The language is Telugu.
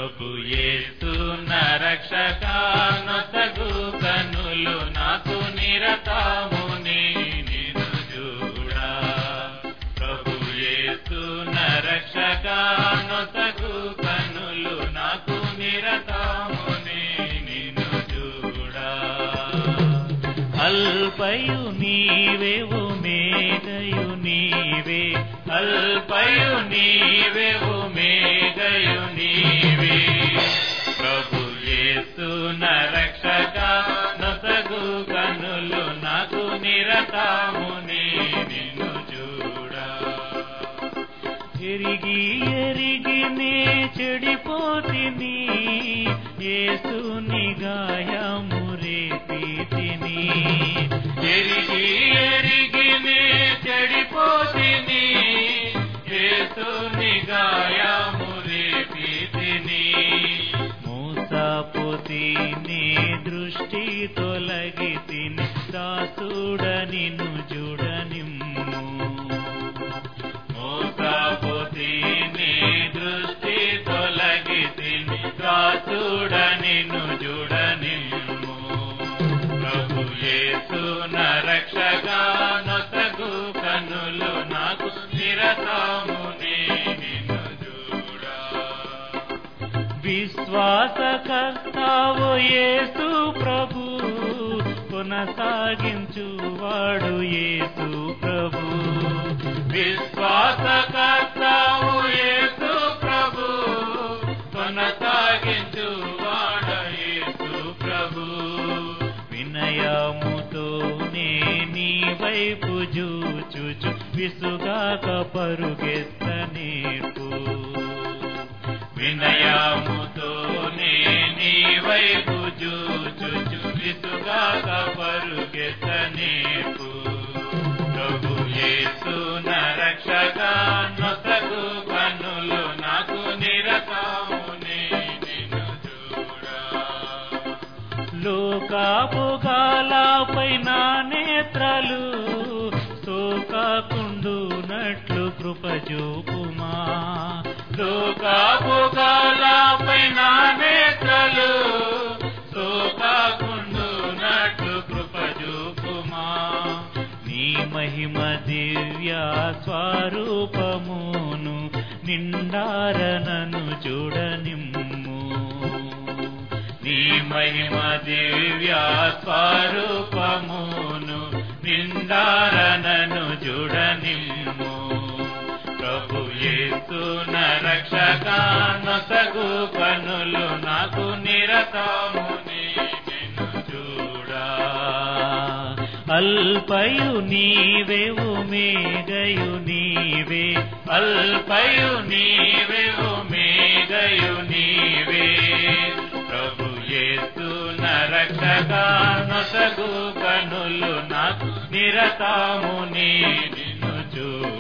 ప్రభు యేసు నరక్షక నొసగు కనులు నాకు నిరతాముని నిను చూడా ప్రభు యేసు నరక్షక నొసగు కనులు నాకు నిరతాముని నిను చూడా అల్పయు నీవే ఓ మేఘయు నీవే అల్పయు నీవే ఓ మేఘయు నీవే ప్రభు యేసు నరక్షక నొసగు కనులు నాకు నిరతాముని నిన్ను చూడా ఎరిగి ఎరిగి నే చెడిపోతిని ఏసుని గాయము రేపితిని ఎరిగి ఎరిగి నే చెడిపోతిని ఏసుని గాయము రేపితిని మోసపోతి నీ దృష్టి తొలగి తిని దాసుడ నిన్ను చూడనిమ్ము మోసపోతి నీ దృష్టి తొలగి తిని దాసుడ నిన్ను చూడనిమ్ము ప్రభు యేసు నరక్షగా నొసగు కనులు నాకు నిరతాముని నిన్ను చూడా విశ్వాసకర్తావు యేసు ప్రభు కొనసాగించువాడు యేసు ప్రభు విశ్వాసకర్తావు యేసు ప్రభు కొనసాగించువాడు యేసు ప్రభు వినయముతో నే నీ వైపు చూచుచు విసుగాక పరుగెత్త నేర్పు వినయముతో నే నీ వైపు చూచుచు విసుగాక పరుగెత్త నేర్పు ప్రభు యేసు నరక్షక నొసగు కన్నులు నాకు నిరతాముని నిన్ను చూడా లోకాపుగాలపై నా నేత్రాలు సోకాకుండునట్లు కృపజూపుమా లోకాపుగాలపై నా నేత్రాలు సోకాకుండునట్లు కృపజూపుమా నీ మహిమ దివ్య స్వరూపమును నిండారనను చూడనిమ్ము నీ మహిమ దివ్య స్వరూపమును నిండారనను చూడనిమ్ము ప్రభు యేసు నరక్షక నొసగు కనులు నాకు నిరతముని నిన్ను చూడా అల్పయు నీవే ఉమేగయు నీవే అల్పయు నీవే ఉమేగయు నీవే ప్రభు యేసు నరక్షక నొసగు కనులు నాకు నిరతముని నిన్ను చూడా